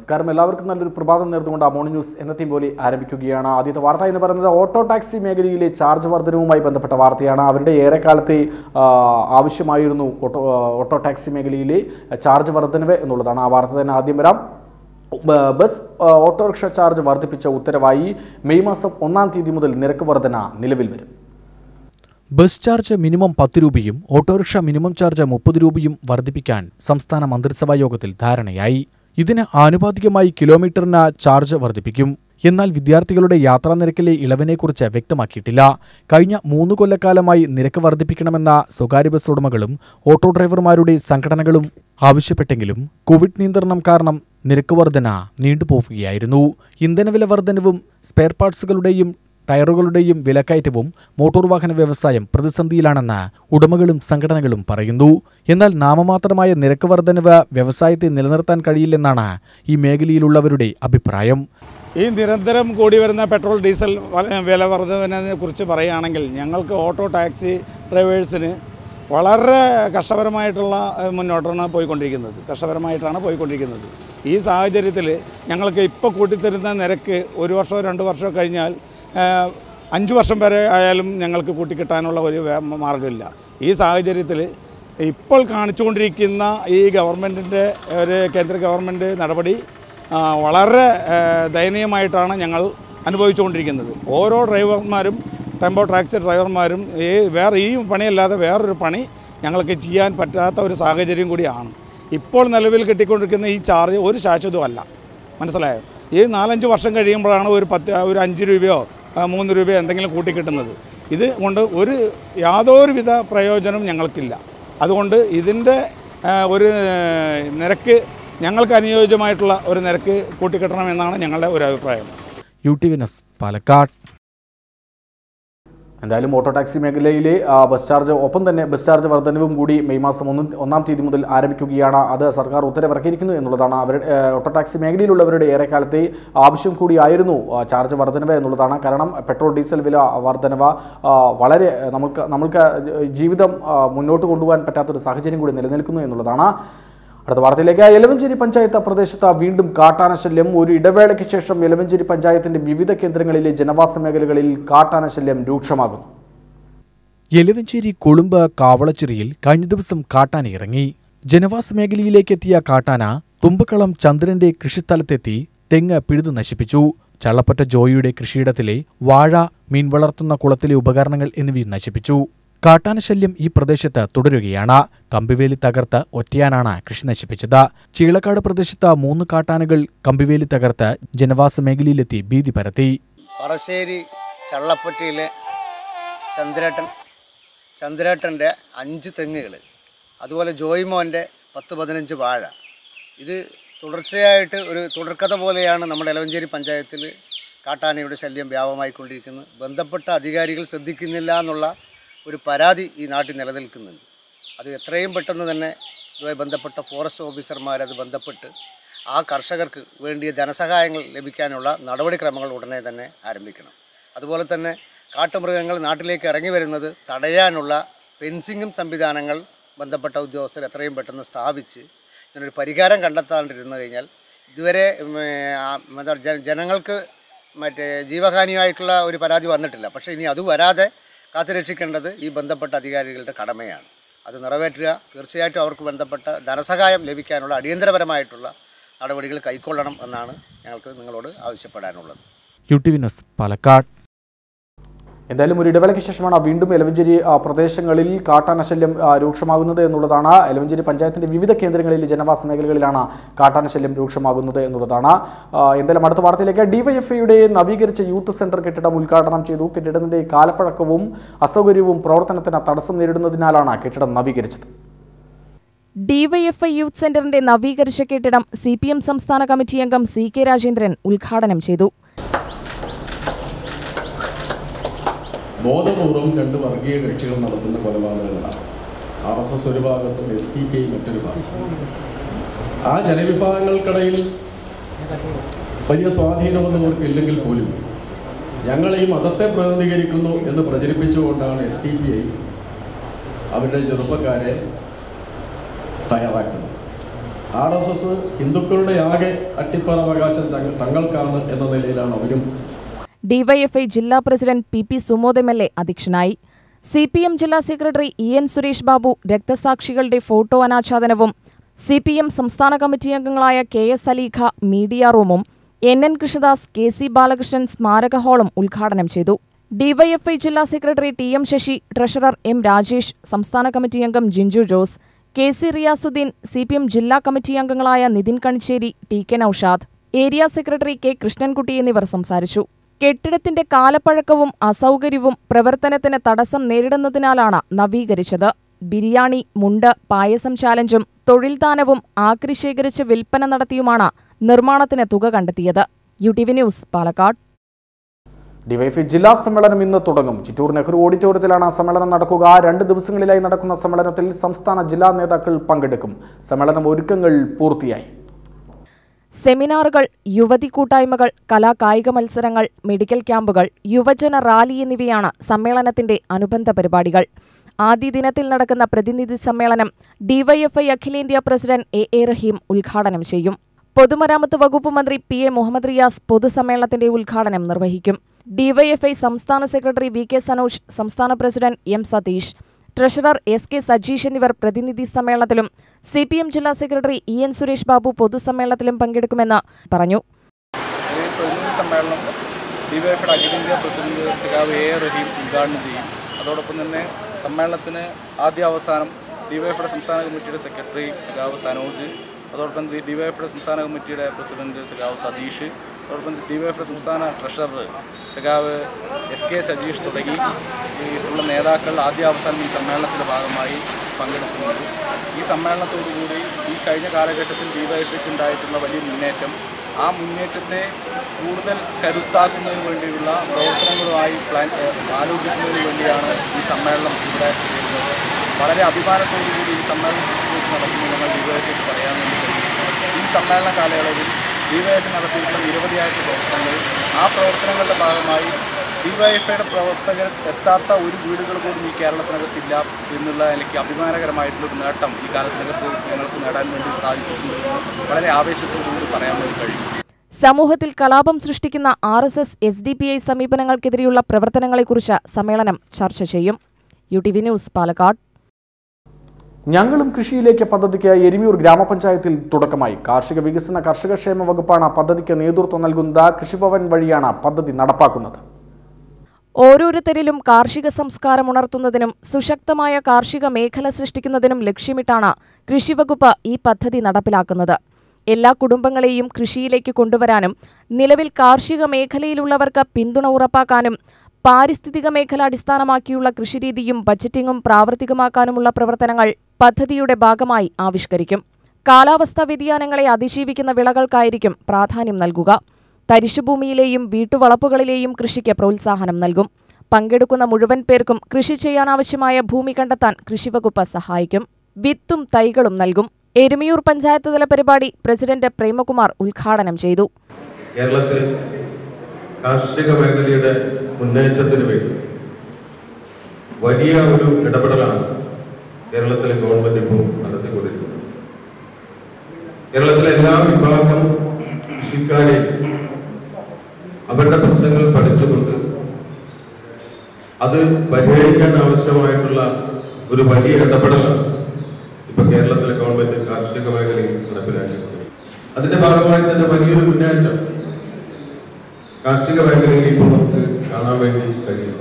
നമസ്കാരം എല്ലാവർക്കും നല്ലൊരു പ്രഭാതം നേർന്നുകൊണ്ട് ആ മോർണിംഗ് ന്യൂസ് എന്നത്തെയും പോലെ ആരംഭിക്കുകയാണ് ആദ്യത്തെ വാർത്ത എന്ന് പറയുന്നത് ഓട്ടോ ടാക്സി മേഖലയിലെ ചാർജ് വർധനവുമായി ബന്ധപ്പെട്ട വാർത്തയാണ് അവരുടെ ഏറെക്കാലത്തെ ആ, ആവശ്യമായിരുന്നു ഓട്ടോ ആ, ഓട്ടോ ടാക്സി മേഖലയിലെ ചാർജ് വർധനവ് എന്നുള്ളതാണ് ആ വാർത്ത തന്നെ ആദ്യം വരാം ബ- ബസ് ആ, ഓട്ടോറിക്ഷ ചാർജ് വർദ്ധിപ്പിച്ച ഉത്തരവായി മെയ് മാസം ഒന്നാം തീയതി മുതൽ നിരക്ക് വർധന നിലവിൽ വരും ബസ് ചാർജ് മിനിമം പത്ത് രൂപയും ഓട്ടോറിക്ഷ മിനിമം ചാർജ് മുപ്പത് രൂപയും വർദ്ധിപ്പിക്കാൻ സംസ്ഥാന മന്ത്രിസഭാ യോഗത്തിൽ ധാരണയായി ഇതിന് ആനുപാതികമായി കിലോമീറ്ററിന് ചാർജ് വർദ്ധിപ്പിക്കും എന്നാൽ വിദ്യാർത്ഥികളുടെ യാത്രാ നിരക്കിലെ ഇളവിനെക്കുറിച്ച് വ്യക്തമാക്കിയിട്ടില്ല കഴിഞ്ഞ മൂന്ന് കൊല്ലക്കാലമായി നിരക്ക് വർദ്ധിപ്പിക്കണമെന്ന സ്വകാര്യ ബസ് ഉടമകളും ഓട്ടോ ഡ്രൈവർമാരുടെ സംഘടനകളും ആവശ്യപ്പെട്ടെങ്കിലും കോവിഡ് നിയന്ത്രണം കാരണം നിരക്ക് വർധന നീണ്ടുപോവുകയായിരുന്നു ഇന്ധനവില വർധനവും സ്പെയർ പാർട്സുകളുടെയും ടയറുകളുടെയും വിലക്കയറ്റവും മോട്ടോർ വാഹന വ്യവസായം പ്രതിസന്ധിയിലാണെന്ന് ഉടമകളും സംഘടനകളും പറയുന്നു എന്നാൽ നാമമാത്രമായ നിരക്ക് വർധനവ് വ്യവസായത്തെ നിലനിർത്താൻ കഴിയില്ലെന്നാണ് ഈ മേഖലയിലുള്ളവരുടെ അഭിപ്രായം ഈ നിരന്തരം കൂടി വരുന്ന പെട്രോൾ ഡീസൽ വ- വില വർധനവിനെ കുറിച്ച് പറയുകയാണെങ്കിൽ ഞങ്ങൾക്ക് ഓട്ടോ ടാക്സി ഡ്രൈവേഴ്സിന് വളരെ കഷ്ടപരമായിട്ടുള്ള ഏഹ്, മുന്നോട്ടാണ് പോയിക്കൊണ്ടിരിക്കുന്നത് കഷ്ടപരമായിട്ടാണ് പോയിക്കൊണ്ടിരിക്കുന്നത് ഈ സാഹചര്യത്തിൽ ഞങ്ങൾക്ക് ഇപ്പോൾ കൂട്ടിത്തരുന്ന നിരക്ക് ഒരു വർഷമോ രണ്ട് വർഷമോ കഴിഞ്ഞാൽ ഏഹ്, അഞ്ച് വർഷം വരെ ആയാലും ഞങ്ങൾക്ക് കൂട്ടിക്കിട്ടാനുള്ള ഒരു വേ- മാർഗ്ഗമില്ല ഈ സാഹചര്യത്തിൽ ഇപ്പോൾ കാണിച്ചുകൊണ്ടിരിക്കുന്ന ഈ ഗവൺമെൻറ്റിൻ്റെ ഒരു കേന്ദ്ര ഗവൺമെൻറ് നടപടി ആ, വളരെ ആ, ദയനീയമായിട്ടാണ് ഞങ്ങൾ അനുഭവിച്ചുകൊണ്ടിരിക്കുന്നത് ഓരോ ഡ്രൈവർമാരും ടെമ്പോ ടാക്സി ഡ്രൈവർമാരും ഈ വേറെ ഈ പണിയല്ലാതെ വേറൊരു പണി ഞങ്ങൾക്ക് ചെയ്യാൻ പറ്റാത്ത ഒരു സാഹചര്യം കൂടിയാണ് ഇപ്പോൾ നിലവിൽ കിട്ടിക്കൊണ്ടിരിക്കുന്ന ഈ ചാർജ് ഒരു ശാശ്വതമല്ല മനസ്സിലായോ ഈ നാലഞ്ച് വർഷം കഴിയുമ്പോഴാണ് ഒരു പത്ത് ഒരു അഞ്ച് രൂപയോ ആ, മൂന്ന് രൂപയോ എന്തെങ്കിലും കൂട്ടിക്കിട്ടുന്നത് ഇത് കൊണ്ട് ഒരു യാതൊരുവിധ പ്രയോജനവും ഞങ്ങൾക്കില്ല അതുകൊണ്ട് ഇതിൻ്റെ ആ, ഒരു നിരക്ക് ഞങ്ങൾക്ക് അനുയോജ്യമായിട്ടുള്ള ഒരു നിരക്ക് കൂട്ടിക്കിട്ടണമെന്നാണ് ഞങ്ങളുടെ ഒരു അഭിപ്രായം യു ടി വിനസ് പാലക്കാട് എന്തായാലും ഓട്ടോ ടാക്സി മേഖലയിലെ ആ, ബസ് ചാർജ് ഒപ്പം തന്നെ ബസ് ചാർജ് വർധനവും കൂടി മെയ് മാസം ഒന്ന് ഒന്നാം തീയതി മുതൽ ആരംഭിക്കുകയാണ് അത് സർക്കാർ ഉത്തരവിറക്കിയിരിക്കുന്നു എന്നുള്ളതാണ് അവരുടെ ആ, ഓട്ടോ ടാക്സി മേഖലയിലുള്ളവരുടെ ഏറെക്കാലത്തെ ആവശ്യം കൂടിയായിരുന്നു ആ, ചാർജ് വർധനവ് എന്നുള്ളതാണ് കാരണം പെട്രോൾ ഡീസൽ വില വർധനവ് ആ, വളരെ നമുക്ക് നമുക്ക് ജീവിതം ആ, മുന്നോട്ട് കൊണ്ടുപോകാൻ പറ്റാത്തൊരു സാഹചര്യം കൂടി നിലനിൽക്കുന്നു എന്നുള്ളതാണ് അടുത്ത വാർത്തയിലേക്ക് എലവഞ്ചേരി പഞ്ചായത്ത് പ്രദേശത്ത് വീണ്ടും കാട്ടാനശല്യം ഒരു ഇടവേളയ്ക്ക് ശേഷം എലവഞ്ചേരി പഞ്ചായത്തിന്റെ വിവിധ കേന്ദ്രങ്ങളിലെ ജനവാസ മേഖലകളിൽ കാട്ടാനശല്യം രൂക്ഷമാകുന്നു എലവഞ്ചേരി കൊളുമ്പ് കാവളച്ചിറിയിൽ കഴിഞ്ഞ ദിവസം കാട്ടാന ഇറങ്ങി ജനവാസ മേഖലയിലേക്കെത്തിയ കാട്ടാന തുമ്പക്കളം ചന്ദ്രന്റെ കൃഷിസ്ഥലത്തെത്തി തെങ്ങ് പിഴുതു നശിപ്പിച്ചു ചള്ളപ്പറ്റ ജോയിയുടെ കൃഷിയിടത്തിലെ വാഴ മീൻ വളർത്തുന്ന കുളത്തിലെ ഉപകരണങ്ങൾ എന്നിവയും നശിപ്പിച്ചു കാട്ടാനശല്യം ഈ പ്രദേശത്ത് തുടരുകയാണ് കമ്പിവേലി തകർത്ത് ഒറ്റയാനാണ് കൃഷി നശിപ്പിച്ചത് ചീളക്കാട് പ്രദേശത്ത് മൂന്ന് കാട്ടാനകൾ കമ്പിവേലി തകർത്ത് ജനവാസ മേഖലയിലെത്തി ഭീതി പരത്തി പറശ്ശേരി ചള്ളപ്പട്ടിയിലെ ചന്ദ്രേട്ടൻ ചന്ദ്രേട്ടൻ്റെ അഞ്ച് തെങ്ങുകൾ അതുപോലെ ജോയ്മോൻ്റെ പത്ത് പതിനഞ്ച് വാഴ ഇത് തുടർച്ചയായിട്ട് ഒരു തുടർക്കഥ പോലെയാണ് നമ്മുടെ എലവഞ്ചേരി പഞ്ചായത്തിൽ കാട്ടാനയുടെ ശല്യം വ്യാപകമായിക്കൊണ്ടിരിക്കുന്നത് ബന്ധപ്പെട്ട അധികാരികൾ ശ്രദ്ധിക്കുന്നില്ല എന്നുള്ള ഒരു പരാതി ഈ നാട്ടിൽ നിലനിൽക്കുന്നുണ്ട് അത് എത്രയും പെട്ടെന്ന് തന്നെ ഇതുമായി ബന്ധപ്പെട്ട ഫോറസ്റ്റ് ഓഫീസർമാരത് ബന്ധപ്പെട്ട് ആ കർഷകർക്ക് വേണ്ടിയ ധനസഹായങ്ങൾ ലഭിക്കാനുള്ള നടപടിക്രമങ്ങൾ ഉടനെ തന്നെ ആരംഭിക്കണം അതുപോലെ തന്നെ കാട്ടുമൃഗങ്ങൾ നാട്ടിലേക്ക് ഇറങ്ങി വരുന്നത് തടയാനുള്ള ഫെൻസിങ്ങും സംവിധാനങ്ങൾ ബന്ധപ്പെട്ട ഉദ്യോഗസ്ഥർ എത്രയും പെട്ടെന്ന് സ്ഥാപിച്ച് ഇതിനൊരു പരിഹാരം കണ്ടെത്താണ്ടിരുന്നു കഴിഞ്ഞാൽ ഇതുവരെ ഉം, ആ, എന്താ പറയുക, ജന- ജനങ്ങൾക്ക് മറ്റേ ജീവഹാനിയായിട്ടുള്ള ഒരു പരാതി വന്നിട്ടില്ല പക്ഷേ ഇനി അത് വരാതെ കാത്തുരക്ഷിക്കേണ്ടത് ഈ ബന്ധപ്പെട്ട അധികാരികളുടെ കടമയാണ് അത് നിറവേറ്റുക തീർച്ചയായിട്ടും അവർക്ക് ബന്ധപ്പെട്ട ധനസഹായം ലഭിക്കാനുള്ള അടിയന്തരപരമായിട്ടുള്ള നടപടികൾ കൈക്കൊള്ളണം എന്നാണ് ഞങ്ങൾക്ക് നിങ്ങളോട് ആവശ്യപ്പെടാനുള്ളത് യു ടി വിനസ് പാലക്കാട് എന്തായാലും ഒരു ഇടവേളയ്ക്ക് ശേഷമാണ് വീണ്ടും എലവഞ്ചേരി ആ, പ്രദേശങ്ങളിൽ കാട്ടാനശല്യം ആ, രൂക്ഷമാകുന്നത് എന്നുള്ളതാണ് എലവഞ്ചേരി പഞ്ചായത്തിന്റെ വിവിധ കേന്ദ്രങ്ങളിൽ ജനവാസ മേഖലകളിലാണ് കാട്ടാനശല്യം രൂക്ഷമാകുന്നത് എന്നുള്ളതാണ് ആ, എന്തായാലും അടുത്ത വാർത്തയിലേക്ക് ഡിവൈഎഫ്ഐയുടെ നവീകരിച്ച യൂത്ത് സെന്റർ കെട്ടിടം ഉദ്ഘാടനം ചെയ്തു കെട്ടിടത്തിന്റെ കാലപ്പഴക്കവും അസൗകര്യവും പ്രവർത്തനത്തിന് തടസ്സം നേരിടുന്നതിനാലാണ് കെട്ടിടം നവീകരിച്ചത് ഡിവൈഎഫ്ഐ യൂത്ത് സെന്ററിന്റെ നവീകരിച്ച കെട്ടിടം സി പി എം സംസ്ഥാന കമ്മിറ്റി അംഗം സി കെ രാജേന്ദ്രൻ ഉദ്ഘാടനം ചെയ്തു ബോധപൂർവം രണ്ട് വർഗീയ കക്ഷികൾ നടത്തുന്ന കൊലപാതകങ്ങളാണ് ആർ എസ് എസ് ഒരു ഭാഗത്തും എസ് ഡി പി ഐ മറ്റൊരു ഭാഗത്തും ആ ജനവിഭാഗങ്ങൾക്കിടയിൽ വലിയ സ്വാധീനമൊന്നും അവർക്ക് ഇല്ലെങ്കിൽ പോലും ഞങ്ങൾ ഈ മതത്തെ പ്രതിനിധീകരിക്കുന്നു എന്ന് പ്രചരിപ്പിച്ചുകൊണ്ടാണ് എസ് ഡി പി ഐ അവരുടെ ചെറുപ്പക്കാരെ തയ്യാറാക്കുന്നത് ആർ എസ് എസ് ഹിന്ദുക്കളുടെ ആകെ അട്ടിപ്പറാവകാശം തങ്ങ- തങ്ങൾക്കാണ് എന്ന നിലയിലാണ് അവരും ഡിവൈഎഫ്ഐ ജില്ലാ president P P Sumod M L A അധ്യക്ഷനായി സി പി എം ജില്ലാ secretary E N Suresh Babu രക്തസാക്ഷികളുടെ ഫോട്ടോ അനാച്ഛാദനവും സി പി എം സംസ്ഥാന കമ്മിറ്റി അംഗങ്ങളായ കെ എസ് അലീഖ മീഡിയ റൂമും N N Krishnadas K C Balakrishnan സ്മാരക ഹാളും ഉദ്ഘാടനം ചെയ്തു ഡിവൈഎഫ്ഐ ജില്ലാ secretary T M Sasi treasurer M Rajesh സംസ്ഥാന കമ്മിറ്റി അംഗം Jinchu Jose K C Riyasudheen C P M ജില്ലാ കമ്മിറ്റി അംഗങ്ങളായ Nithin Kanichery T K Naushad area secretary K Krishnankutty എന്നിവർ സംസാരിച്ചു കെട്ടിടത്തിന്റെ കാലപ്പഴക്കവും അസൗകര്യവും പ്രവർത്തനത്തിന് തടസ്സം നേരിടുന്നതിനാലാണ് നവീകരിച്ചത് ബിരിയാണി മുണ്ട് പായസം ചാലഞ്ചും തൊഴിൽദാനവും ആക്രി ശേഖരിച്ച് വിൽപ്പന നടത്തിയുമാണ് നിർമ്മാണത്തിന് തുക കണ്ടെത്തിയത് U T V news Palakkad DYFI ജില്ലാ സമ്മേളനം ഇന്ന് തുടങ്ങും ചിറ്റൂർ നെഹ്റു ഓഡിറ്റോറിയത്തിലാണ് സമ്മേളനം നടക്കുക രണ്ട് ദിവസങ്ങളിലായി നടക്കുന്ന സമ്മേളനത്തിൽ സംസ്ഥാന ജില്ലാ നേതാക്കൾ പങ്കെടുക്കും സമ്മേളനം ഒരുക്കങ്ങൾ പൂർത്തിയായി സെമിനാറുകൾ യുവതി കൂട്ടായ്മകൾ കലാകായിക മത്സരങ്ങൾ മെഡിക്കൽ ക്യാമ്പുകൾ യുവജന റാലി എന്നിവയാണ് സമ്മേളനത്തിന്റെ അനുബന്ധ പരിപാടികൾ ആദ്യ ദിനത്തിൽ നടക്കുന്ന പ്രതിനിധി സമ്മേളനം ഡിവൈഎഫ്ഐ അഖിലേന്ത്യാ പ്രസിഡന്റ് എ എ റഹീം ഉദ്ഘാടനം ചെയ്യും പൊതുമരാമത്ത് വകുപ്പ് മന്ത്രി പി എ മുഹമ്മദ് റിയാസ് പൊതുസമ്മേളനത്തിന്റെ ഉദ്ഘാടനം നിർവഹിക്കും ഡിവൈഎഫ്ഐ സംസ്ഥാന സെക്രട്ടറി വി കെ സനോജ് സംസ്ഥാന president M Satheesh treasurer S K Sajeesh എന്നിവർ പ്രതിനിധി സമ്മേളനത്തിലും സി പി എം ജില്ലാ secretary E N Suresh Babu പൊതുസമ്മേളനത്തിലും പങ്കെടുക്കുമെന്ന് പറഞ്ഞു ഈ പ്രതിനിധി സമ്മേളനം ഡിവൈഎഫിയുടെ അഖിലേന്ത്യാ പ്രസിഡന്റ് സഖാവ് എ ആർ റഹീം ഉദ്ഘാടനം ചെയ്യും അതോടൊപ്പം തന്നെ സമ്മേളനത്തിന് ആദ്യ അവസാനം ഡിവൈഎഫിയുടെ സംസ്ഥാന കമ്മിറ്റിയുടെ സെക്രട്ടറി സഖാവ് സനോജ് അതോടൊപ്പം ഡിവൈഎഫിയുടെ സംസ്ഥാന കമ്മിറ്റിയുടെ പ്രസിഡന്റ് സഖാവ് സതീഷ് അതോടൊപ്പം ഡിവൈഎഫിയുടെ സംസ്ഥാന ട്രഷറർ സഖാവ് എസ് കെ സജീഷ് തുടങ്ങി ഈ ഉള്ള നേതാക്കൾ ആദ്യ അവസാനം ഈ സമ്മേളനത്തിൻ്റെ ഭാഗമായി പങ്കെടുക്കുന്നുണ്ട് ഈ സമ്മേളനത്തോടുകൂടി ഈ കഴിഞ്ഞ കാലഘട്ടത്തിൽ ഡിവൈഎഫ്ഐക്ക് ഉണ്ടായിട്ടുള്ള വലിയ മുന്നേറ്റം ആ മുന്നേറ്റത്തെ കൂടുതൽ കരുത്താക്കുന്നതിന് വേണ്ടിയുള്ള പ്രവർത്തനങ്ങളുമായി പ്ലാൻ ഏഹ് ആലോചിക്കുന്നതിന് വേണ്ടിയാണ് ഈ സമ്മേളനം ഇവിടെ ചെയ്യുന്നത് വളരെ അഭിമാനത്തോടുകൂടി ഈ സമ്മേളനം ചിത്രീകരിച്ച് നടക്കുന്നത് ഞങ്ങൾ ഡിവൈഎഫ്ഐക്ക് പറയാൻ വേണ്ടി കഴിയും ഈ സമ്മേളന കാലയളവിൽ ഡിവൈഎഫ് നടത്തിയിട്ടുള്ള നിരവധിയായിട്ടുള്ള പ്രവർത്തനങ്ങൾ ആ പ്രവർത്തനങ്ങളുടെ ഭാഗമായി ഡിവൈഎഫ്ഐയുടെ പ്രവർത്തകർ എത്താത്ത ഒരു വീടുകൾ പോലും ഈ കേരളത്തിനകത്തില്ല എന്നുള്ള എനിക്ക് അഭിമാനകരമായിട്ടുള്ളൊരു നേട്ടം ഈ കാലത്തിനകത്ത് ഞങ്ങൾക്ക് നേടാൻ വേണ്ടി സാധിച്ചിട്ടുണ്ട് എന്ന് വളരെ ആവേശത്തോടുകൂടി പറയാൻ വേണ്ടി കഴിയും സമൂഹത്തിൽ കലാപം സൃഷ്ടിക്കുന്ന R S S S D P I സമീപനങ്ങൾക്കെതിരെയുള്ള പ്രവർത്തനങ്ങളെക്കുറിച്ച് സമ്മേളനം ചർച്ച ചെയ്യും U T V news Palakkad ഞങ്ങളും കൃഷിയിലേക്ക് പദ്ധതിക്ക് എരിമിയൂർ ഗ്രാമപഞ്ചായത്തിൽ തുടക്കമായി കാർഷിക വികസന കർഷകക്ഷേമ വകുപ്പാണ് പദ്ധതിക്ക് നേതൃത്വം നൽകുന്നത് കൃഷിഭവൻ വഴിയാണ് പദ്ധതി നടപ്പാക്കുന്നത് ഓരോരുത്തരിലും കാർഷിക സംസ്കാരം ഉണർത്തുന്നതിനും സുശക്തമായ കാർഷിക മേഖല സൃഷ്ടിക്കുന്നതിനും ലക്ഷ്യമിട്ടാണ് കൃഷിവകുപ്പ് ഈ പദ്ധതി നടപ്പിലാക്കുന്നത് എല്ലാ കുടുംബങ്ങളെയും കൃഷിയിലേക്ക് കൊണ്ടുവരാനും നിലവിൽ കാർഷിക മേഖലയിലുള്ളവർക്ക് പിന്തുണ ഉറപ്പാക്കാനും പാരിസ്ഥിതിക മേഖല അടിസ്ഥാനമാക്കിയുള്ള കൃഷിരീതിയും ബജറ്റിംഗും പ്രാവർത്തികമാക്കാനുമുള്ള പ്രവർത്തനങ്ങൾ പദ്ധതിയുടെ ഭാഗമായി ആവിഷ്കരിക്കും കാലാവസ്ഥാ വ്യതിയാനങ്ങളെ അതിജീവിക്കുന്ന വിളകൾക്കായിരിക്കും പ്രാധാന്യം നൽകുക തരിശുഭൂമിയിലെയും വീട്ടുവളപ്പുകളിലെയും കൃഷിക്ക് പ്രോത്സാഹനം നൽകും പങ്കെടുക്കുന്ന മുഴുവൻ പേർക്കും കൃഷി ചെയ്യാനാവശ്യമായ ഭൂമി കണ്ടെത്താൻ കൃഷിവകുപ്പ് സഹായിക്കും വിത്തും തൈകളും നൽകും എരുമിയൂർ പഞ്ചായത്ത് തല പരിപാടി പ്രസിഡന്റ് പ്രേമകുമാർ ഉദ്ഘാടനം ചെയ്തു കേരളത്തിൽ കാർഷിക മേഖലയുടെ മുന്നേറ്റത്തിന് വേണ്ടി വലിയ ഒരു ഇടപെടലാണ് കേരളത്തിലെ ഗവൺമെന്റ് ഇപ്പോൾ നടത്തിക്കൊണ്ടിരിക്കുന്നത് കേരളത്തിലെ എല്ലാ വിഭാഗം കൃഷിക്കാരെയും അവരുടെ പ്രശ്നങ്ങൾ പഠിച്ചുകൊണ്ട് അത് പരിഹരിക്കാൻ ആവശ്യമായിട്ടുള്ള ഒരു വലിയ ഇടപെടലാണ് ഇപ്പൊ കേരളത്തിലെ ഗവൺമെന്റ് കാർഷിക മേഖലയിൽ നടപ്പിലാക്കിയിട്ടുള്ളത് അതിന്റെ ഭാഗമായി തന്നെ വലിയൊരു മുന്നേറ്റം കാർഷിക മേഖലയിൽ ഇപ്പോൾ നമുക്ക് കാണാൻ വേണ്ടി കഴിയും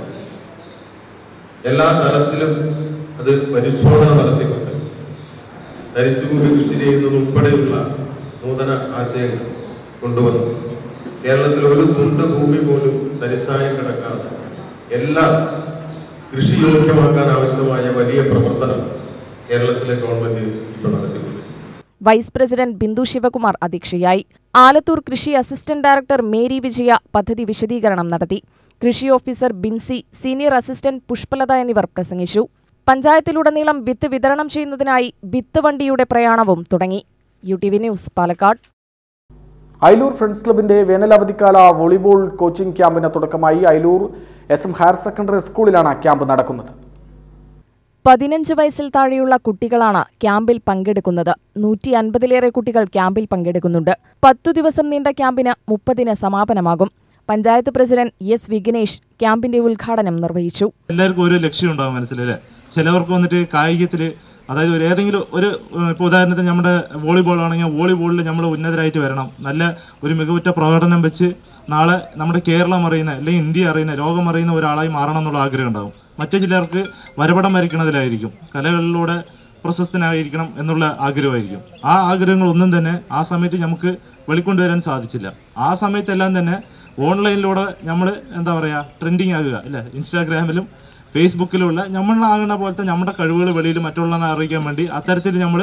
എല്ലാ തലത്തിലും അത് പരിശോധന നടത്തിക്കൊണ്ട് തരിശുഭൂമി കൃഷി ചെയ്യുന്നത് ഉൾപ്പെടെയുള്ള നൂതന ആശയങ്ങൾ കൊണ്ടുവന്നു കേരളത്തിൽ ഒരു തുണ്ട് ഭൂമി പോലും തരിശായി കിടക്കാതെ എല്ലാം കൃഷിയോഗ്യമാക്കാൻ ആവശ്യമായ വലിയ പ്രവർത്തനം കേരളത്തിലെ ഗവൺമെന്റ് ഇപ്പോൾ നടത്തിക്കൊണ്ടിരിക്കുന്നു വൈസ് പ്രസിഡന്റ് ബിന്ദു ശിവകുമാർ അധ്യക്ഷയായി ആലത്തൂർ കൃഷി അസിസ്റ്റന്റ് ഡയറക്ടർ മേരി വിജയ പദ്ധതി വിശദീകരണം നടത്തി കൃഷി officer Binsi senior assistant Pushpalatha എന്നിവർ പ്രസംഗിച്ചു പഞ്ചായത്തിലുടനീളം വിത്ത് വിതരണം ചെയ്യുന്നതിനായി വിത്ത് വണ്ടിയുടെ പ്രയാണവും തുടങ്ങി U T V news Palakkad Ayalur friends ക്ലബിന്റെ വേനലവധിക്കാല വോളിബോൾ കോച്ചിംഗ് ക്യാമ്പിന് തുടക്കമായി Ayalur S M higher secondary സ്കൂളിലാണ് ക്യാമ്പ് നടക്കുന്നത് പതിനഞ്ച് വയസ്സിൽ താഴെയുള്ള കുട്ടികളാണ് ക്യാമ്പിൽ പങ്കെടുക്കുന്നത് നൂറ്റി അൻപതിലേറെ കുട്ടികൾ ക്യാമ്പിൽ പങ്കെടുക്കുന്നുണ്ട് പത്തു ദിവസം നീണ്ട ക്യാമ്പിന് മുപ്പതിന് സമാപനമാകും പഞ്ചായത്ത് പ്രസിഡന്റ് എസ് വിഘ്നേഷ് ക്യാമ്പിന്റെ ഉദ്ഘാടനം നിർവഹിച്ചു എല്ലാവർക്കും ഒരു ലക്ഷ്യം ഉണ്ടാവും മനസ്സിലല്ലേ ചിലവർക്ക് വന്നിട്ട് കായികത്തിൽ അതായത് ഒരു ഏതെങ്കിലും ഒരു ഇപ്പോൾ ഉദാഹരണത്തിന് നമ്മുടെ വോളിബോൾ ആണെങ്കിൽ വോളിബോളിൽ നമ്മൾ ഉന്നതരായിട്ട് വരണം നല്ല ഒരു മികവുറ്റ പ്രകടനം വെച്ച് നാളെ നമ്മുടെ കേരളം അറിയുന്ന അല്ലെങ്കിൽ ഇന്ത്യ അറിയുന്ന ലോകം അറിയുന്ന ഒരാളായി മാറണം എന്നുള്ള ആഗ്രഹം ഉണ്ടാവും മറ്റു ചിലർക്ക് വരപടം വരയ്ക്കണതിലായിരിക്കും കലകളിലൂടെ പ്രശസ്തനായിരിക്കണം എന്നുള്ള ആഗ്രഹമായിരിക്കും ആ ആഗ്രഹങ്ങളൊന്നും തന്നെ ആ സമയത്ത് നമുക്ക് വെളിക്കൊണ്ടുവരാൻ സാധിച്ചില്ല ആ സമയത്തെല്ലാം തന്നെ ഓൺലൈനിലൂടെ നമ്മൾ എന്താ പറയുക ട്രെൻഡിങ് ആകുക അല്ലേ ഇൻസ്റ്റാഗ്രാമിലും ഫേസ്ബുക്കിലുള്ള നമ്മളാകുന്ന പോലത്തെ നമ്മുടെ കഴിവുകൾ വെളിയിൽ മറ്റുള്ളവരെ അറിയിക്കാൻ വേണ്ടി അത്തരത്തിൽ നമ്മൾ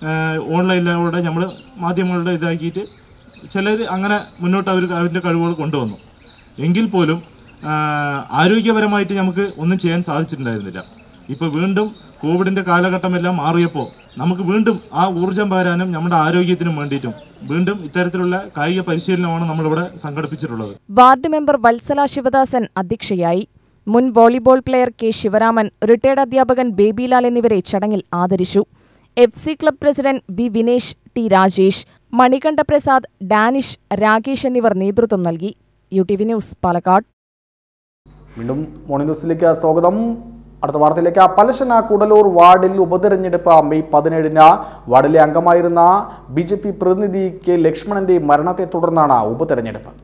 ഓൺലൈനിലൂടെ നമ്മൾ മാധ്യമങ്ങളുടെ ഇതാക്കിയിട്ട് ചിലർ അങ്ങനെ മുന്നോട്ട് അവർ അവരുടെ കഴിവുകൾ കൊണ്ടുവന്നു എങ്കിൽ പോലും ആ, ആരോഗ്യപരമായിട്ട് നമുക്ക് ഒന്നും ചെയ്യാൻ സാധിച്ചിട്ടുണ്ടായിരുന്നില്ല ഇപ്പോൾ വീണ്ടും കോവിഡിൻ്റെ കാലഘട്ടമെല്ലാം മാറിയപ്പോൾ നമുക്ക് വീണ്ടും ആ ഊർജം പകരാനും നമ്മുടെ ആരോഗ്യത്തിനും വേണ്ടിയിട്ടും വീണ്ടും ഇത്തരത്തിലുള്ള കായിക പരിശീലനമാണ് നമ്മളിവിടെ സംഘടിപ്പിച്ചിട്ടുള്ളത് വാർഡ് മെമ്പർ വത്സല ശിവദാസൻ അധ്യക്ഷയായി മുൻ volleyball player K Sivaraman retired അധ്യാപകൻ ബേബിലാൽ എന്നിവരെ ചടങ്ങിൽ ആദരിച്ചു F C club president B Vinesh T Rajesh Manikanta Prasad Danish Rakesh എന്നിവർ നേതൃത്വം നൽകി U T V news Palakkad വീണ്ടും മോർണിംഗ് ന്യൂസിലേക്ക് സ്വാഗതം അടുത്ത വാർത്തയിലേക്ക് പലശന കൂടലൂർ വാർഡിൽ ഉപതെരഞ്ഞെടുപ്പ് മെയ് പതിനേഴിന് വാർഡിലെ അംഗമായിരുന്ന ബി ജെ പി പ്രതിനിധി കെ ലക്ഷ്മണന്റെ മരണത്തെ തുടർന്നാണ് ഉപതെരഞ്ഞെടുപ്പ്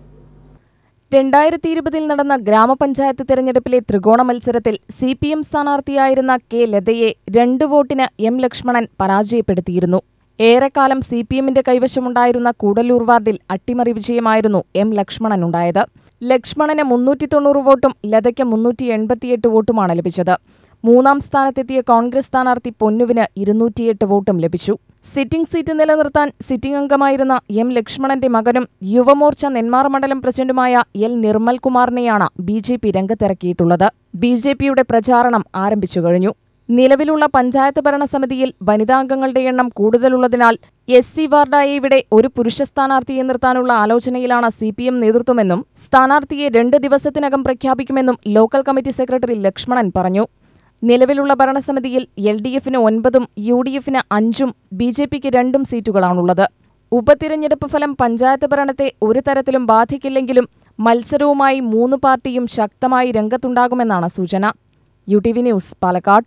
രണ്ടായിരത്തി ഇരുപതിൽ നടന്ന ഗ്രാമപഞ്ചായത്ത് തെരഞ്ഞെടുപ്പിലെ ത്രികോണ മത്സരത്തിൽ സി പി എം സ്ഥാനാർത്ഥിയായിരുന്ന കെ ലതയെ രണ്ട് വോട്ടിന് എം ലക്ഷ്മണൻ പരാജയപ്പെടുത്തിയിരുന്നു ഏറെക്കാലം സി പി എമ്മിന്റെ കൈവശമുണ്ടായിരുന്ന കൂടല്ലൂർ വാർഡിൽ അട്ടിമറി വിജയമായിരുന്നു എം ലക്ഷ്മണനുണ്ടായത് ലക്ഷ്മണന് മുന്നൂറ്റി തൊണ്ണൂറ് വോട്ടും ലതയ്ക്ക് മുന്നൂറ്റി എൺപത്തിയെട്ട് വോട്ടുമാണ് ലഭിച്ചത് മൂന്നാം സ്ഥാനത്തെത്തിയ കോൺഗ്രസ് സ്ഥാനാർത്ഥി പൊന്നുവിന് ഇരുന്നൂറ്റിയെട്ട് വോട്ടും ലഭിച്ചു സിറ്റിംഗ് സീറ്റ് നിലനിർത്താൻ സിറ്റിംഗ് അംഗമായിരുന്ന എം ലക്ഷ്മണന്റെ മകനും യുവമോർച്ച നെന്മാറ മണ്ഡലം പ്രസിഡന്റുമായ എൽ നിർമ്മൽകുമാറിനെയാണ് ബി ജെ പി രംഗത്തിറക്കിയിട്ടുള്ളത് ബി ജെ പിയുടെ പ്രചാരണം ആരംഭിച്ചു കഴിഞ്ഞു നിലവിലുള്ള പഞ്ചായത്ത് ഭരണസമിതിയിൽ വനിതാംഗങ്ങളുടെ എണ്ണം കൂടുതലുള്ളതിനാൽ എസ് സി വാർഡായ ഇവിടെ ഒരു പുരുഷ സ്ഥാനാർത്ഥിയെ നിർത്താനുള്ള ആലോചനയിലാണ് സി പി എം നേതൃത്വമെന്നും സ്ഥാനാർത്ഥിയെ രണ്ട് ദിവസത്തിനകം പ്രഖ്യാപിക്കുമെന്നും ലോക്കൽ കമ്മിറ്റി സെക്രട്ടറി ലക്ഷ്മണൻ പറഞ്ഞു നിലവിലുള്ള ഭരണസമിതിയിൽ എൽ ഡി എഫിന് ഒൻപതും യു ഡി എഫിന് അഞ്ചും ബി ജെ പിക്ക് രണ്ടും സീറ്റുകളാണുള്ളത് ഉപതിരഞ്ഞെടുപ്പ് ഫലം പഞ്ചായത്ത് ഭരണത്തെ ഒരു തരത്തിലും ബാധിക്കില്ലെങ്കിലും മത്സരവുമായി മൂന്ന് പാർട്ടിയും ശക്തമായി രംഗത്തുണ്ടാകുമെന്നാണ് സൂചന U T V news Palakkad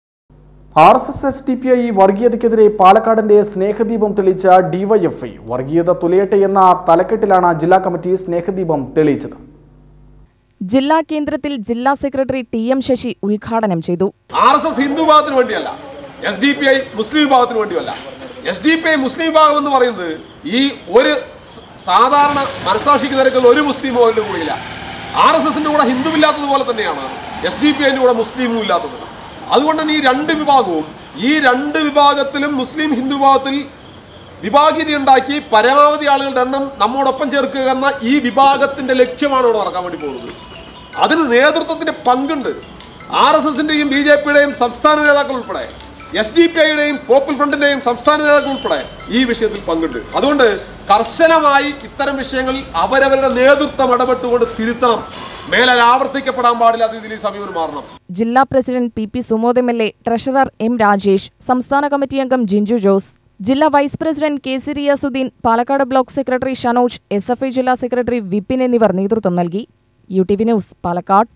R S S S D P I വർഗീയതയ്ക്കെതിരെ പാലക്കാടിന്റെ സ്നേഹദീപം തെളിയിച്ച ഡിവൈഎഫ്ഐ വർഗീയത തുലയട്ടെ എന്ന തലക്കെട്ടിലാണ് ജില്ലാ കമ്മിറ്റി സ്നേഹദീപം തെളിയിച്ചത് ജില്ലാ കേന്ദ്രത്തിൽ ജില്ലാ സെക്രട്ടറി ടി എം ശശി ഉദ്ഘാടനം ചെയ്തു ആർ എസ് എസ് ഹിന്ദു വിഭാഗത്തിന് വേണ്ടിയല്ല S D P I Muslim വിഭാഗത്തിന് വേണ്ടിയല്ല S D P I Muslim വിഭാഗം എന്ന് പറയുന്നത് ഈ ഒരു സ- സാധാരണ മനസാക്ഷിക്ക് നിരക്കുന്ന ഒരു മുസ്ലിമോ അതിന്റെ കൂടെയില്ല ആർ എസ് എസിന്റെ കൂടെ ഹിന്ദു ഇല്ലാത്തതുപോലെ തന്നെയാണ് എസ് ഡി പി ഐന്റെ കൂടെ മുസ്ലിമും ഇല്ലാത്തത് അതുകൊണ്ട് തന്നെ ഈ രണ്ട് വിഭാഗവും ഈ രണ്ട് വിഭാഗത്തിലും മുസ്ലിം ഹിന്ദു വിഭാഗത്തിൽ വിഭാഗീയത ഉണ്ടാക്കി പരമാവധി ആളുകളുടെ എണ്ണം നമ്മോടൊപ്പം ചേർക്കുക എന്ന ഈ വിഭാഗത്തിന്റെ ലക്ഷ്യമാണ് ഇവിടെ നടക്കാൻ വേണ്ടി പോകുന്നത് അതിന് നേതൃത്വത്തിന്റെ പങ്കുണ്ട് ആർ എസ് എസിന്റെയും ബി ജെ പിയുടെയും സംസ്ഥാന നേതാക്കൾ ഉൾപ്പെടെ എസ് ഡി പി ഐയുടെയും പോപ്പിൾ ഫ്രണ്ടിന്റെയും സംസ്ഥാന നേതാക്കൾ ഉൾപ്പെടെ ഈ വിഷയത്തിൽ പങ്കുണ്ട് അതുകൊണ്ട് കർശനമായി ഇത്തരം വിഷയങ്ങളിൽ അവരവരുടെ നേതൃത്വം ഇടപെട്ടുകൊണ്ട് തിരുത്തണം മേലെ ആവർത്തിക്കപ്പെടാൻ പാടില്ലാത്ത രീതിയിൽ ഈ സമീപനം മാറണം ജില്ലാ president P P Sumod M L A treasurer M Rajesh സംസ്ഥാന കമ്മിറ്റി അംഗം ജിഞ്ചു ജോസ് ജില്ലാ vice president K C Riyasuddin Palakkad block secretary Shanoj S F I ജില്ലാ സെക്രട്ടറി വിപിൻ എന്നിവർ നേതൃത്വം നൽകി U T V news Palakkad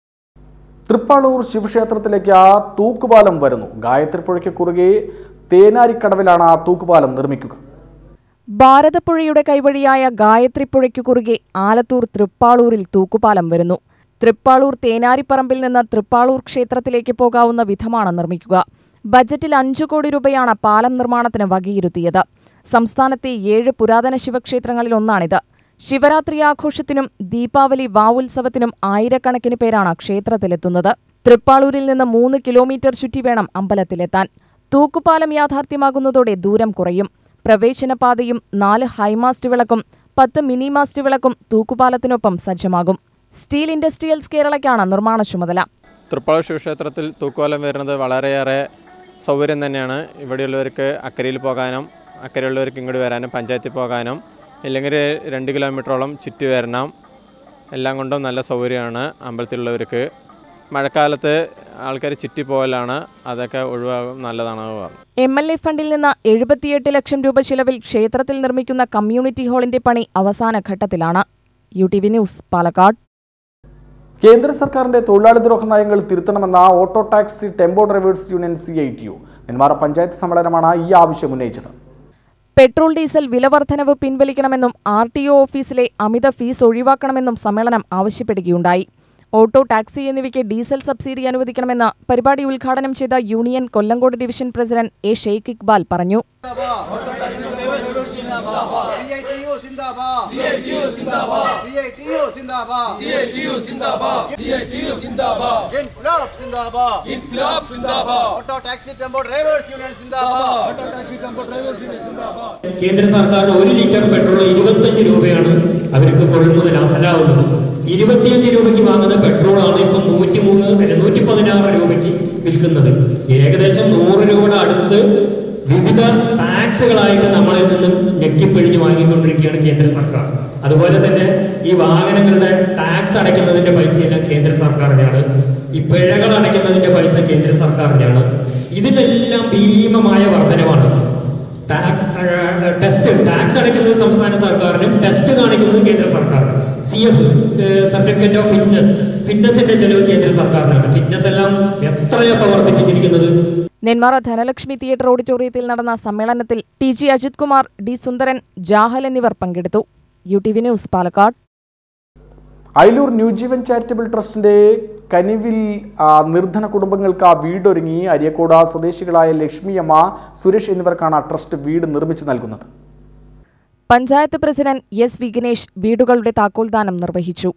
Thrippalur ശിവക്ഷേത്രത്തിലേക്ക് തൂക്കുപാലം വരുന്നു ഗായത്രിപ്പുഴയ്ക്ക് കുറുകെ തേനാരിക്കടവിലാണ് തൂക്കുപാലം നിർമ്മിക്കുക ഭാരതപ്പുഴയുടെ കൈവഴിയായ ഗായത്രിപ്പുഴയ്ക്കു കുറുകെ ആലത്തൂർ തൃപ്പാളൂരിൽ തൂക്കുപാലം വരുന്നു തൃപ്പാളൂർ തേനാരിപ്പറമ്പിൽ നിന്ന് തൃപ്പാളൂർ ക്ഷേത്രത്തിലേക്ക് പോകാവുന്ന വിധമാണ് നിർമ്മിക്കുക ബജറ്റിൽ അഞ്ചു കോടി രൂപയാണ് പാലം നിർമ്മാണത്തിന് വകയിരുത്തിയത് സംസ്ഥാനത്തെ ഏഴ് പുരാതന ശിവക്ഷേത്രങ്ങളിൽ ഒന്നാണിത് ശിവരാത്രി ആഘോഷത്തിനും ദീപാവലി വാവുത്സവത്തിനും ആയിരക്കണക്കിന് പേരാണ് ക്ഷേത്രത്തിലെത്തുന്നത് തൃപ്പാളൂരിൽ നിന്ന് മൂന്ന് കിലോമീറ്റർ ചുറ്റി വേണം അമ്പലത്തിലെത്താൻ തൂക്കുപാലം യാഥാർത്ഥ്യമാകുന്നതോടെ ദൂരം കുറയും പ്രവേശനപാതയും നാല് ഹൈമാസ്റ്റ് വിളക്കും പത്ത് മിനി മാസ്റ്റ് വിളക്കും തൂക്കുപാലത്തിനൊപ്പം സജ്ജമാകും സ്റ്റീൽ ഇൻഡസ്ട്രിയൽസ് കേരളയ്ക്കാണ് നിർമ്മാണ ചുമതല തൃപ്പാളൂർ ശിവക്ഷേത്രത്തിൽ തൂക്കുപാലം വരുന്നത് വളരെയേറെ സൗകര്യം തന്നെയാണ് ഇവിടെയുള്ളവർക്ക് അക്കരയിൽ പോകാനും അക്കരെയുള്ളവർക്ക് ഇങ്ങോട്ട് വരാനും പഞ്ചായത്തിൽ പോകാനും ഇല്ലെങ്കിൽ രണ്ട് കിലോമീറ്ററോളം ചുറ്റി വരണം എല്ലാം കൊണ്ടും നല്ല സൗകര്യമാണ് അമ്പലത്തിലുള്ളവർക്ക് മഴക്കാലത്ത് ആൾക്കാർ ചുറ്റിപ്പോകലാണ് അതൊക്കെ ഒഴിവാകും നല്ലതാണെന്ന് പറഞ്ഞു എം എൽ എ ഫണ്ടിൽ നിന്ന് എഴുപത്തിയെട്ട് ലക്ഷം രൂപ ചിലവിൽ ക്ഷേത്രത്തിൽ നിർമ്മിക്കുന്ന കമ്മ്യൂണിറ്റി ഹാളിന്റെ പണി അവസാന ഘട്ടത്തിലാണ് U T V news Palakkad കേന്ദ്ര സർക്കാരിന്റെ തൊഴിലാളി ദ്രോഹ നയങ്ങൾ തിരുത്തണമെന്ന auto taxi tempo drivers union C I T U Nenmara panchayat സമ്മേളനമാണ് ഈ ആവശ്യം ഉന്നയിച്ചത് പെട്രോൾ ഡീസൽ വിലവർദ്ധനവ് പിൻവലിക്കണമെന്നും ആർ ടി ഒ ഓഫീസിലെ അമിത ഫീസ് ഒഴിവാക്കണമെന്നും സമ്മേളനം ആവശ്യപ്പെടുകയുണ്ടായി ഓട്ടോ ടാക്സി എന്നിവയ്ക്ക് ഡീസൽ സബ്സിഡി അനുവദിക്കണമെന്ന് പരിപാടി ഉദ്ഘാടനം ചെയ്ത union Kollengode division president A Sheikh Iqbal പറഞ്ഞു കേന്ദ്ര സർക്കാരിന് ഒരു ലിറ്റർ പെട്രോൾ ഇരുപത്തഞ്ച് രൂപയാണ് അവർക്ക് കൊള്ളുന്നത് ലാസലാവുന്നത് ഇരുപത്തിയഞ്ച് രൂപയ്ക്ക് വാങ്ങുന്ന പെട്രോളാണ് ഇപ്പം നൂറ്റി മൂന്ന് അല്ല നൂറ്റി പതിനാറ് രൂപയ്ക്ക് വിൽക്കുന്നത് ഏകദേശം നൂറ് രൂപയുടെ അടുത്ത് വിവിധ ടാക്സുകളായിട്ട് നമ്മളിൽ നിന്നും ഞെക്കിപ്പിഴിഞ്ഞ് വാങ്ങിക്കൊണ്ടിരിക്കുകയാണ് കേന്ദ്ര സർക്കാർ അതുപോലെ തന്നെ ഈ വാഹനങ്ങളുടെ ടാക്സ് അടയ്ക്കുന്നതിന്റെ പൈസയെല്ലാം കേന്ദ്ര സർക്കാരിനാണ് ഈ പിഴകൾ അടയ്ക്കുന്നതിന്റെ പൈസ കേന്ദ്ര സർക്കാരിനാണ് ഇതിലെല്ലാം ഭീമമായ വർധനവാണ് ടാക്സ് ടെസ്റ്റ് ടാക്സ് അടയ്ക്കുന്നത് സംസ്ഥാന സർക്കാരിനും ടെസ്റ്റ് കാണിക്കുന്നത് കേന്ദ്ര സർക്കാരിനും C F certificate of fitness ഫിറ്റ്നസിന്റെ ചെലവ് കേന്ദ്ര സർക്കാരിനാണ് ഫിറ്റ്നസ് എല്ലാം എത്രയൊക്കെ വർദ്ധിപ്പിച്ചിരിക്കുന്നത് നെന്മാറ ധനലക്ഷ്മി തിയേറ്റർ ഓഡിറ്റോറിയത്തിൽ നടന്ന സമ്മേളനത്തിൽ T G Ajith Kumar D Sundaran Jahal എന്നിവർ പങ്കെടുത്തു U T V news Palakkad Ayalur Newjeevan charitable ട്രസ്റ്റിന്റെ കനിവിൽ ആ, നിർധന കുടുംബങ്ങൾക്ക് ആ വീടൊരുങ്ങി അരിയക്കോട് സ്വദേശികളായ ലക്ഷ്മിയമ്മ സുരേഷ് എന്നിവർക്കാണ് ട്രസ്റ്റ് വീട് നിർമ്മിച്ചു നൽകുന്നത് പഞ്ചായത്ത് പ്രസിഡന്റ് എസ് വിഘ്നേഷ് വീടുകളുടെ താക്കോൽദാനം നിർവഹിച്ചു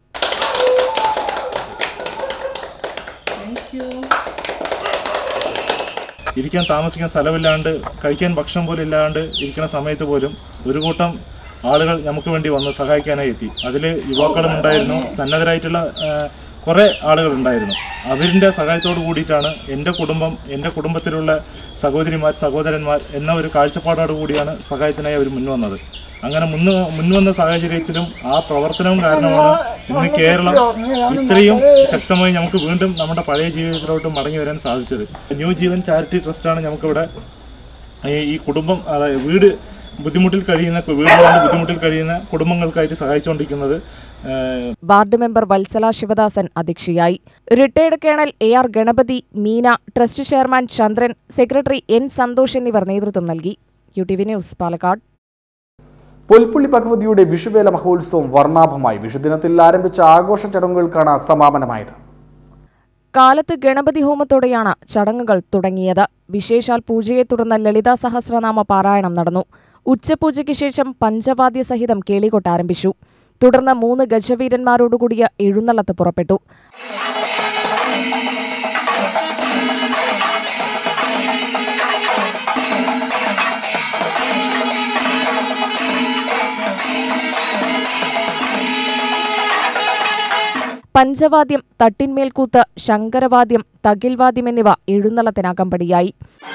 ഇരിക്കാൻ താമസിക്കാൻ സ്ഥലമില്ലാണ്ട് കഴിക്കാൻ ഭക്ഷണം പോലും ഇല്ലാണ്ട് ഇരിക്കുന്ന സമയത്ത് പോലും ഒരു കൂട്ടം ആളുകൾ നമുക്ക് വേണ്ടി വന്ന് സഹായിക്കാനായി എത്തി അതിൽ യുവാക്കളും ഉണ്ടായിരുന്നു സന്നദ്ധരായിട്ടുള്ള കുറേ ആളുകൾ ഉണ്ടായിരുന്നു അവരിൻ്റെ സഹായത്തോട് കൂടിയിട്ടാണ് എൻ്റെ കുടുംബം എൻ്റെ കുടുംബത്തിലുള്ള സഹോദരിമാർ സഹോദരന്മാർ എന്ന ഒരു കാഴ്ചപ്പാടോട് കൂടിയാണ് സഹായത്തിനായി അവർ മുൻവന്നത് അങ്ങനെ മുന്ന് മുൻവന്ന സാഹചര്യത്തിലും ആ പ്രവർത്തനവും കാരണമാണ് ഇന്ന് കേരളം ഇത്രയും ശക്തമായി നമുക്ക് വീണ്ടും നമ്മുടെ പഴയ ജീവിതത്തിലോട്ട് മടങ്ങി വരാൻ സാധിച്ചത് ന്യൂ ജീവൻ ചാരിറ്റി ട്രസ്റ്റാണ് നമുക്കിവിടെ ഈ- ഈ കുടുംബം അതായത് വീട് ബുദ്ധിമുട്ടിൽ കഴിയുന്ന വീടുകൊണ്ട് ബുദ്ധിമുട്ടിൽ കഴിയുന്ന കുടുംബങ്ങൾക്കായിട്ട് സഹായിച്ചുകൊണ്ടിരിക്കുന്നത് ഏഹ്, വാർഡ് മെമ്പർ വത്സല ശിവദാസൻ അധ്യക്ഷയായി retired colonel A R Ganapathy Meena trust chairman Chandran secretary N Santhosh എന്നിവർ നേതൃത്വം നൽകി U T V news Palakkad Polpully ഭഗവതിയുടെ വിഷുവേല മഹോത്സവം വർണ്ണാഭമായി വിഷുദിനത്തിൽ ആരംഭിച്ച ആഘോഷ ചടങ്ങുകൾക്കാണ് സമാപനമായത് കാലത്ത് ഗണപതി ഹോമത്തോടെയാണ് ചടങ്ങുകൾ തുടങ്ങിയത് വിശേഷാൽ പൂജയെ തുടർന്ന് ലളിതാ സഹസ്രനാമ പാരായണം നടന്നു ഉച്ചപൂജയ്ക്ക് ശേഷം പഞ്ചവാദ്യ സഹിതം കേളികൊട്ട് ആരംഭിച്ചു തുടർന്ന് മൂന്ന് ഗജവീരന്മാരോടുകൂടിയ എഴുന്നള്ളത്ത് പുറപ്പെട്ടു പഞ്ചവാദ്യം തട്ടിന്മേൽക്കൂത്ത് ശങ്കരവാദ്യം തകിൽവാദ്യം എന്നിവ എഴുന്നള്ളത്തിനകമ്പടിയായി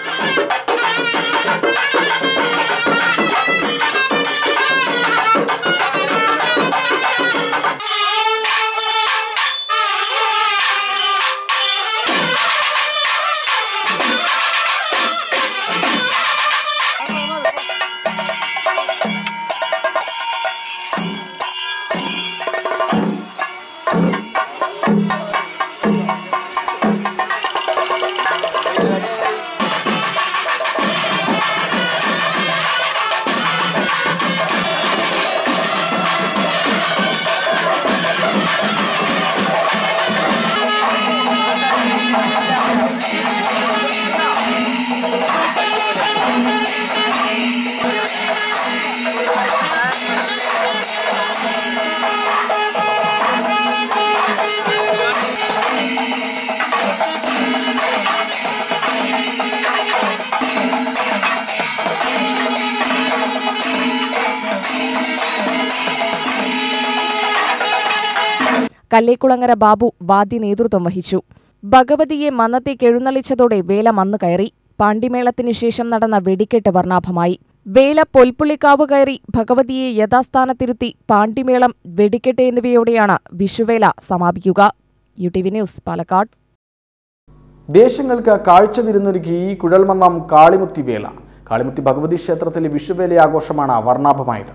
കല്ലേക്കുളങ്ങര ബാബു വാദ്യ നേതൃത്വം വഹിച്ചു ഭഗവതിയെ മന്നത്തേക്ക് എഴുന്നള്ളിച്ചതോടെ വേല മന്ന് കയറി പാണ്ടിമേളത്തിനു ശേഷം നടന്ന വെടിക്കെട്ട് വർണ്ണാഭമായി വേല പൊൽപ്പുള്ളിക്കാവ് കയറി ഭഗവതിയെ യഥാസ്ഥാനത്തിരുത്തി പാണ്ടിമേളം വെടിക്കെട്ട് എന്നിവയോടെയാണ് വിഷുവേല സമാപിക്കുക U T V news Palakkad ദേശങ്ങൾക്ക് കാഴ്ച വിരുന്നൊരുക്കി ഈ കുഴൽമന്നം കാളിമുത്തി വേല കാളിമുത്തി ഭഗവതി ക്ഷേത്രത്തിലെ വിഷുവേല ആഘോഷമാണ് വർണ്ണാഭമായത്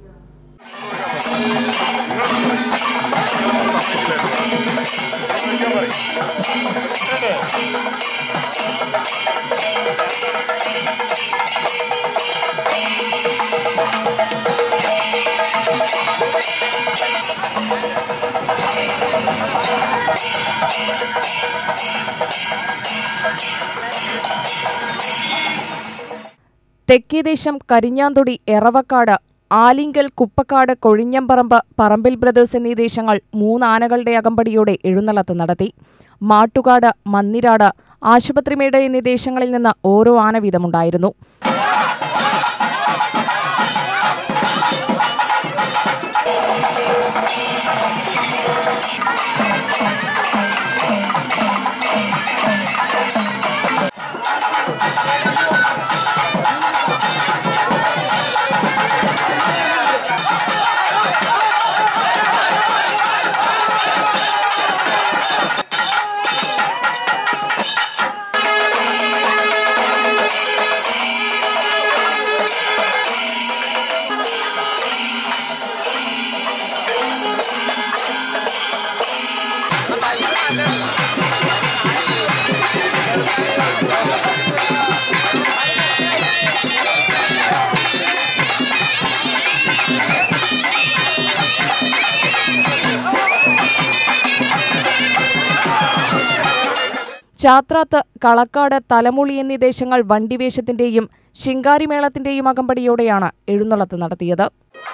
തെക്കേദേശം കരിഞ്ഞാന്തൊടി എറവക്കാട് ആലിങ്കൽ കുപ്പക്കാട് കൊഴിഞ്ഞമ്പറമ്പ് പറമ്പിൽ ബ്രദേഴ്സ് എന്നീ ദേശങ്ങൾ മൂന്നാനകളുടെ അകമ്പടിയോടെ എഴുന്നള്ളത്ത് നടത്തി മാട്ടുകാട് മന്നിരാട് ആശുപത്രിമേട് എന്നീ ദേശങ്ങളിൽ നിന്ന് ഓരോ ആന വീതമുണ്ടായിരുന്നു ചാത്രാത്ത് കളക്കാട് തലമുളി എന്നീ ദേശങ്ങൾ വണ്ടിവേഷത്തിന്റെയും ശിങ്കാരിമേളത്തിന്റെയും അകമ്പടിയോടെയാണ് എഴുന്നള്ളത്ത് നടത്തിയത്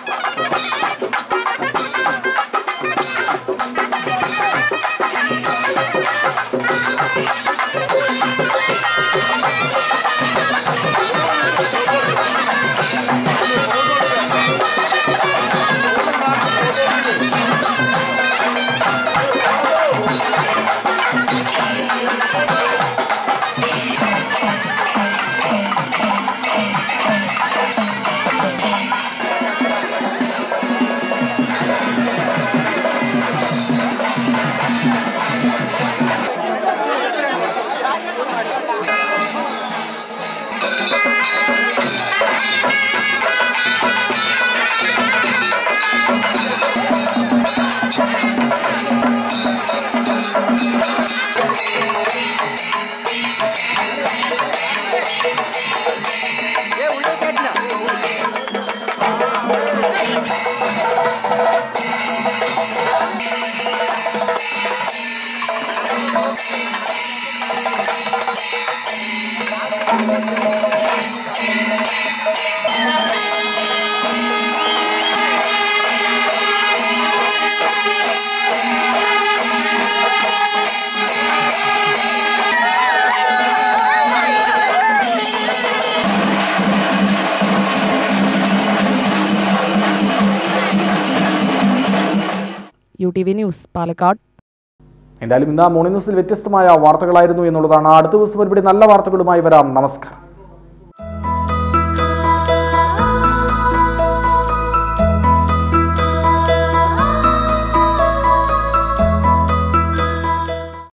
U T V news Palakkad എന്തായാലും ഇന്ന് മോർണിംഗ് ന്യൂസിൽ വ്യത്യസ്തമായ വാർത്തകളായിരുന്നു എന്നുള്ളതാണ് അടുത്ത ദിവസം ഒരുപടി നല്ല വാർത്തകളുമായി വരാം നമസ്കാരം